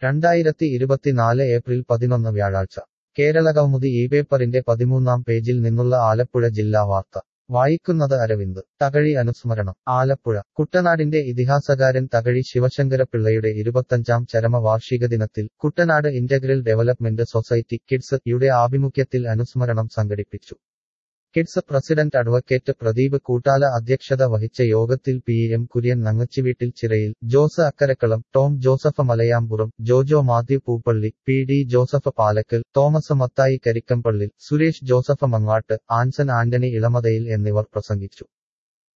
രണ്ടായിരത്തി ഇരുപത്തിനാല് ഏപ്രിൽ പതിനൊന്ന് വ്യാഴാഴ്ച കേരളകൗമുദി ഈ പേപ്പറിന്റെ പതിമൂന്നാം പേജിൽ നിന്നുള്ള ആലപ്പുഴ ജില്ലാ വാർത്ത വായിക്കുന്നത് അരവിന്ദ് തകഴി അനുസ്മരണം ആലപ്പുഴ കുട്ടനാടിന്റെ ഇതിഹാസകാരൻ തകഴി ശിവശങ്കരപിള്ളയുടെ ഇരുപത്തഞ്ചാം ചരമ വാർഷിക ദിനത്തിൽ Kuttanad integral development society KIDS യുടെ ആഭിമുഖ്യത്തിൽ അനുസ്മരണം സംഘടിപ്പിച്ചു KIDS president advocate Pradeep Koottala അധ്യക്ഷത വഹിച്ച യോഗത്തിൽ P M Kurian Nangachiveettil Chirayil Jose Akkarakkalam Tom Joseph Malayampuram Jojo Mathew Pooppally P D Joseph Palakkal Thomas Mathai Karikkampallil Suresh Joseph Mangattu Anson Antony Elamathayil എന്നിവർ പ്രസംഗിച്ചു